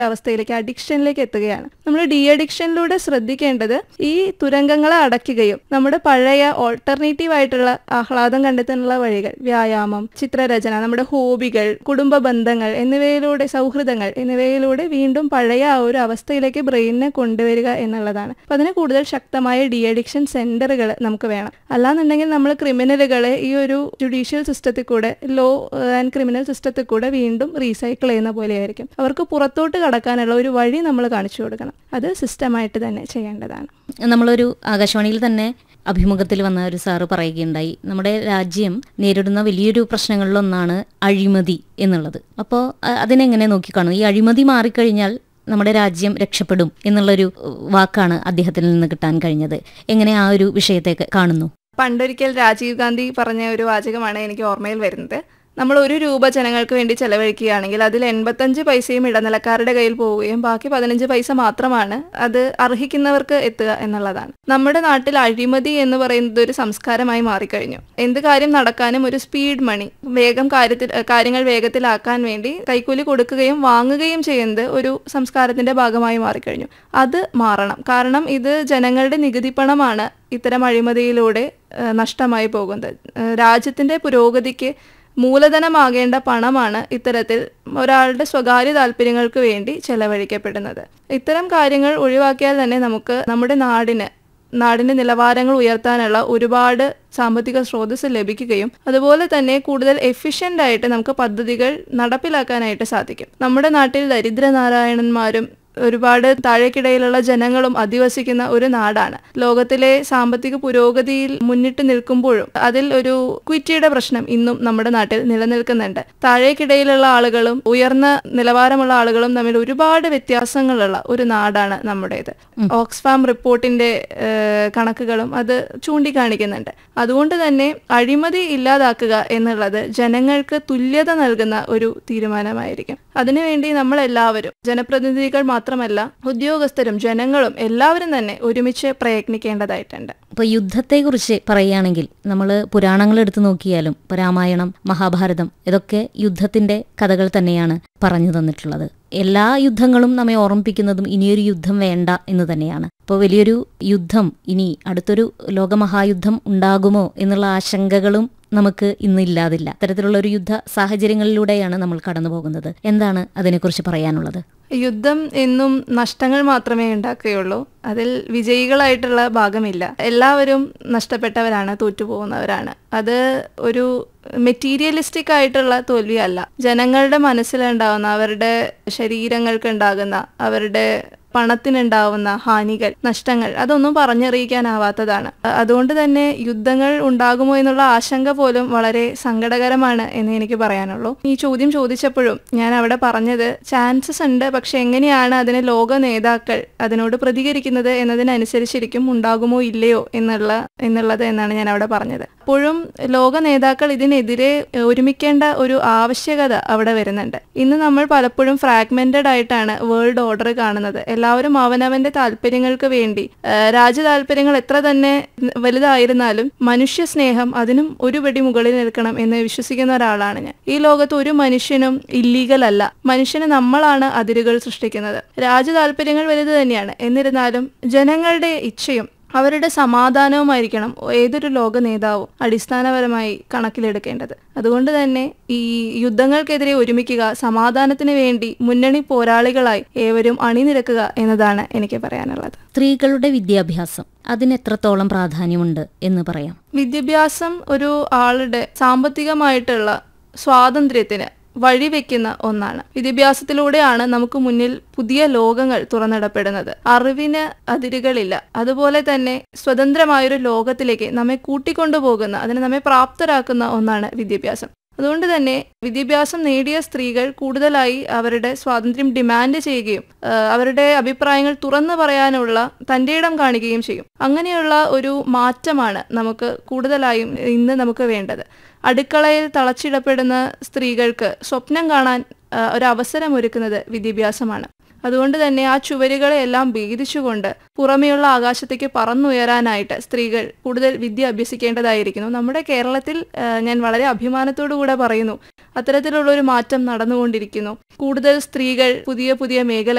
അവസ്ഥയിലേക്ക് അഡിക്ഷനിലേക്ക് എത്തുകയാണ് നമ്മൾ ഡി അഡിക്ഷനിലൂടെ ശ്രദ്ധിക്കേണ്ടത് ഈ തുരങ്കങ്ങളെ അടയ്ക്കുകയും നമ്മുടെ പഴയ ഓൾട്ടർനേറ്റീവ് ആയിട്ടുള്ള ആഹ്ലാദം കണ്ടെത്താനുള്ള വഴികൾ വ്യായാമം ചിത്രരചന നമ്മുടെ ഹോബികൾ കുടുംബ ബന്ധങ്ങൾ എന്നിവയിലൂടെ സൗഹൃദങ്ങൾ എന്നിവയിലൂടെ വീണ്ടും പഴയ ആ ഒരു അവസ്ഥയിലേക്ക് ബ്രെയിനിനെ കൊണ്ടുവരിക എന്നുള്ളതാണ് അപ്പൊ അതിന് കൂടുതൽ ശക്തമായ ഡി അഡിക്ഷൻ സെന്ററുകൾ നമുക്ക് വേണം അല്ലാന്നുണ്ടെങ്കിൽ നമ്മൾ ക്രിമിനലുകളെ ഈ ഒരു ജുഡീഷ്യൽ സിസ്റ്റത്തിൽ കൂടെ ലോ ആൻഡ് ക്രിമിനൽ സിസ്റ്റത്തിൽ കൂടെ വീണ്ടും റീസൈക്കിൾ ചെയ്യുന്ന പോലെയായിരിക്കും അവർക്ക് പുറത്തോട്ട് കടക്കാനുള്ള ഒരു വഴി നമ്മൾ കാണിച്ചു കൊടുക്കണം അത് സിസ്റ്റമായിട്ട് തന്നെ ചെയ്യേണ്ടതാണ് നമ്മളൊരു ആകാശവാണിയിൽ തന്നെ അഭിമുഖത്തിൽ വന്ന ഒരു സാറ് പറയുകയുണ്ടായി നമ്മുടെ രാജ്യം നേരിടുന്ന വലിയൊരു പ്രശ്നങ്ങളിലൊന്നാണ് അഴിമതി എന്നുള്ളത് അപ്പോൾ അതിനെങ്ങനെ നോക്കിക്കാണും ഈ അഴിമതി മാറിക്കഴിഞ്ഞാൽ നമ്മുടെ രാജ്യം രക്ഷപ്പെടും എന്നുള്ളൊരു വാക്കാണ് അദ്ദേഹത്തിൽ നിന്ന് കിട്ടാൻ കഴിഞ്ഞത് എങ്ങനെ ആ ഒരു വിഷയത്തെ കാണുന്നു പണ്ടൊരിക്കൽ രാജീവ് ഗാന്ധി പറഞ്ഞ ഒരു വാചകമാണ് എനിക്ക് ഓർമ്മയിൽ വരുന്നത് നമ്മൾ ഒരു രൂപ ജനങ്ങൾക്ക് വേണ്ടി ചെലവഴിക്കുകയാണെങ്കിൽ അതിൽ എൺപത്തഞ്ച് പൈസയും ഇടനിലക്കാരുടെ കയ്യിൽ പോവുകയും ബാക്കി പതിനഞ്ച് പൈസ മാത്രമാണ് അത് അർഹിക്കുന്നവർക്ക് എത്തുക എന്നുള്ളതാണ് നമ്മുടെ നാട്ടിൽ അഴിമതി എന്ന് പറയുന്നത് ഒരു സംസ്കാരമായി മാറിക്കഴിഞ്ഞു എന്ത് കാര്യം നടക്കാനും ഒരു സ്പീഡ് മണി വേഗം കാര്യത്തിൽ കാര്യങ്ങൾ വേഗത്തിലാക്കാൻ വേണ്ടി കൈക്കൂലി കൊടുക്കുകയും വാങ്ങുകയും ചെയ്യുന്നത് ഒരു സംസ്കാരത്തിന്റെ ഭാഗമായി മാറിക്കഴിഞ്ഞു അത് മാറണം കാരണം ഇത് ജനങ്ങളുടെ നികുതി പണമാണ് ഇത്തരം അഴിമതിയിലൂടെ ഏഹ്, നഷ്ടമായി പോകുന്നത് ഏഹ്, രാജ്യത്തിന്റെ പുരോഗതിക്ക് മൂലധനമാകേണ്ട പണമാണ് ഇത്തരത്തിൽ ഒരാളുടെ സ്വകാര്യ താല്പര്യങ്ങൾക്ക് വേണ്ടി ചെലവഴിക്കപ്പെടുന്നത് ഇത്തരം കാര്യങ്ങൾ ഒഴിവാക്കിയാൽ തന്നെ നമുക്ക് നമ്മുടെ നാടിന് നാടിന്റെ നിലവാരങ്ങൾ ഉയർത്താനുള്ള ഒരുപാട് സാമ്പത്തിക സ്രോതസ് ലഭിക്കുകയും അതുപോലെ തന്നെ കൂടുതൽ എഫിഷ്യൻ്റ് ആയിട്ട് നമുക്ക് പദ്ധതികൾ നടപ്പിലാക്കാനായിട്ട് സാധിക്കും നമ്മുടെ നാട്ടിൽ ദരിദ്രനാരായണന്മാരും ഒരുപാട് താഴേക്കിടയിലുള്ള ജനങ്ങളും അധിവസിക്കുന്ന ഒരു നാടാണ് ലോകത്തിലെ സാമ്പത്തിക പുരോഗതിയിൽ മുന്നിട്ട് നിൽക്കുമ്പോഴും അതിൽ ഒരു ക്വിറ്റിയുടെ പ്രശ്നം ഇന്നും നമ്മുടെ നാട്ടിൽ നിലനിൽക്കുന്നുണ്ട് താഴേക്കിടയിലുള്ള ആളുകളും ഉയർന്ന നിലവാരമുള്ള ആളുകളും തമ്മിൽ ഒരുപാട് വ്യത്യാസങ്ങളുള്ള ഒരു നാടാണ് നമ്മുടേത് ഓക്സ്ഫാം റിപ്പോർട്ടിന്റെ ഏഹ്, കണക്കുകളും അത് ചൂണ്ടിക്കാണിക്കുന്നുണ്ട് അതുകൊണ്ട് തന്നെ അഴിമതി ഇല്ലാതാക്കുക എന്നുള്ളത് ജനങ്ങൾക്ക് തുല്യത നൽകുന്ന ഒരു തീരുമാനമായിരിക്കും അതിനുവേണ്ടി നമ്മൾ എല്ലാവരും ജനപ്രതിനിധികൾ മാത്രമല്ല ഉദ്യോഗസ്ഥരും ജനങ്ങളും എല്ലാവരും തന്നെ ഒരുമിച്ച് പ്രയത്നിക്കേണ്ടതായിട്ടുണ്ട് അപ്പോൾ യുദ്ധത്തെക്കുറിച്ച് പറയുകയാണെങ്കിൽ നമ്മൾ പുരാണങ്ങൾ എടുത്തു നോക്കിയാലും ഇപ്പോൾ രാമായണം മഹാഭാരതം ഇതൊക്കെ യുദ്ധത്തിന്റെ കഥകൾ തന്നെയാണ് പറഞ്ഞു തന്നിട്ടുള്ളത് എല്ലാ യുദ്ധങ്ങളും നമ്മെ ഓർമ്മിപ്പിക്കുന്നതും ഇനിയൊരു യുദ്ധം വേണ്ട എന്ന് തന്നെയാണ് അപ്പോൾ വലിയൊരു യുദ്ധം ഇനി അടുത്തൊരു ലോകമഹായുദ്ധം ഉണ്ടാകുമോ എന്നുള്ള ആശങ്കകളും നമുക്ക് ഇന്ന് ഇല്ലാതില്ല അത്തരത്തിലുള്ള ഒരു യുദ്ധ സാഹചര്യങ്ങളിലൂടെയാണ് നമ്മൾ കടന്നു പോകുന്നത് എന്താണ് അതിനെക്കുറിച്ച് പറയാനുള്ളത് യുദ്ധം എന്നും നഷ്ടങ്ങൾ മാത്രമേ ഉണ്ടാക്കുകയുള്ളൂ അതിൽ വിജയികളായിട്ടുള്ള ഭാഗമില്ല എല്ലാവരും നഷ്ടപ്പെട്ടവരാണ് തോറ്റുപോകുന്നവരാണ് അത് ഒരു മെറ്റീരിയലിസ്റ്റിക് ആയിട്ടുള്ള തോൽവിയല്ല ജനങ്ങളുടെ മനസ്സിലുണ്ടാവുന്ന അവരുടെ ശരീരങ്ങൾക്ക് ഉണ്ടാകുന്ന അവരുടെ പണത്തിനുണ്ടാവുന്ന ഹാനികൾ നഷ്ടങ്ങൾ അതൊന്നും പറഞ്ഞറിയിക്കാനാവാത്തതാണ് അ- അതുകൊണ്ട് തന്നെ യുദ്ധങ്ങൾ ഉണ്ടാകുമോ എന്നുള്ള ആശങ്ക പോലും വളരെ സങ്കടകരമാണ് എന്ന് എനിക്ക് പറയാനുള്ളൂ ഈ ചോദ്യം ചോദിച്ചപ്പോഴും ഞാൻ അവിടെ പറഞ്ഞത് ചാൻസസ് ഉണ്ട് പക്ഷെ എങ്ങനെയാണ് അതിന് ലോക നേതാക്കൾ അതിനോട് പ്രതികരിക്കുന്നത് എന്നതിനനുസരിച്ചിരിക്കും ഉണ്ടാകുമോ ഇല്ലയോ എന്നുള്ള എന്നുള്ളത് എന്നാണ് ഞാൻ അവിടെ പറഞ്ഞത് അപ്പോഴും ലോക നേതാക്കൾ ഇതിനെതിരെ ഒരുമിക്കേണ്ട ഒരു ആവശ്യകത അവിടെ വരുന്നുണ്ട് ഇന്ന് നമ്മൾ പലപ്പോഴും ഫ്രാഗ്മെന്റഡ് ആയിട്ടാണ് വേൾഡ് ഓർഡർ കാണുന്നത് എല്ലാവരും അവനവന്റെ താല്പര്യങ്ങൾക്ക് വേണ്ടി ആ, രാജ്യ താല്പര്യങ്ങൾ എത്ര തന്നെ വലുതായിരുന്നാലും മനുഷ്യ സ്നേഹം അതിനും ഒരു പടി മുകളിൽ നിൽക്കണം എന്ന് വിശ്വസിക്കുന്ന ഒരാളാണ് ഞാൻ ഈ ലോകത്ത് ഒരു മനുഷ്യനും ഇല്ലീഗൽ അല്ല മനുഷ്യന് നമ്മളാണ് അതിരുകൾ സൃഷ്ടിക്കുന്നത് രാജ്യ താല്പര്യങ്ങൾ വലുത് തന്നെയാണ് എന്നിരുന്നാലും ജനങ്ങളുടെ ഇച്ഛയും അവരുടെ സമാധാനവുമായിരിക്കണം ഏതൊരു ലോക നേതാവും അടിസ്ഥാനപരമായി കണക്കിലെടുക്കേണ്ടത് അതുകൊണ്ട് തന്നെ ഈ യുദ്ധങ്ങൾക്കെതിരെ ഒരുമിക്കുക സമാധാനത്തിന് വേണ്ടി മുന്നണി പോരാളികളായി ഏവരും അണിനിരക്കുക എന്നതാണ് എനിക്ക് പറയാനുള്ളത് സ്ത്രീകളുടെ വിദ്യാഭ്യാസം അതിന് എത്രത്തോളം പ്രാധാന്യമുണ്ട് എന്ന് പറയാം വിദ്യാഭ്യാസം ഒരു ആളുടെ സാമ്പത്തികമായിട്ടുള്ള സ്വാതന്ത്ര്യത്തിന് വഴിവെക്കുന്ന ഒന്നാണ് വിദ്യാഭ്യാസത്തിലൂടെയാണ് നമുക്ക് മുന്നിൽ പുതിയ ലോകങ്ങൾ തുറന്നിടപ്പെടുന്നത് അറിവിന് അതിരുകളില്ല അതുപോലെ തന്നെ സ്വതന്ത്രമായൊരു ലോകത്തിലേക്ക് നമ്മെ കൂട്ടിക്കൊണ്ടുപോകുന്ന അതിന് നമ്മെ പ്രാപ്തരാക്കുന്ന ഒന്നാണ് വിദ്യാഭ്യാസം അതുകൊണ്ട് തന്നെ വിദ്യാഭ്യാസം നേടിയ സ്ത്രീകൾ കൂടുതലായി അവരുടെ സ്വാതന്ത്ര്യം ഡിമാൻഡ് ചെയ്യുകയും ആ, അവരുടെ അഭിപ്രായങ്ങൾ തുറന്നു പറയാനുള്ള തൻ്റെ ഇടം കാണിക്കുകയും ചെയ്യും അങ്ങനെയുള്ള ഒരു മാറ്റമാണ് നമുക്ക് കൂടുതലായും ഇന്ന് നമുക്ക് വേണ്ടത് അടുക്കളയിൽ തളച്ചിടപ്പെടുന്ന സ്ത്രീകൾക്ക് സ്വപ്നം കാണാൻ ആ, ഒരു അവസരം ഒരുക്കുന്നത് വിദ്യാഭ്യാസമാണ് അതുകൊണ്ട് തന്നെ ആ ചുവരുകളെ എല്ലാം ഭേദിച്ചുകൊണ്ട് പുറമെയുള്ള ആകാശത്തേക്ക് പറന്നുയരാനായിട്ട് സ്ത്രീകൾ കൂടുതൽ വിദ്യ അഭ്യസിക്കേണ്ടതായിരിക്കുന്നു നമ്മുടെ കേരളത്തിൽ ആ, ഞാൻ വളരെ അഭിമാനത്തോടു കൂടെ പറയുന്നു അത്തരത്തിലുള്ള ഒരു മാറ്റം നടന്നുകൊണ്ടിരിക്കുന്നു കൂടുതൽ സ്ത്രീകൾ പുതിയ പുതിയ മേഖല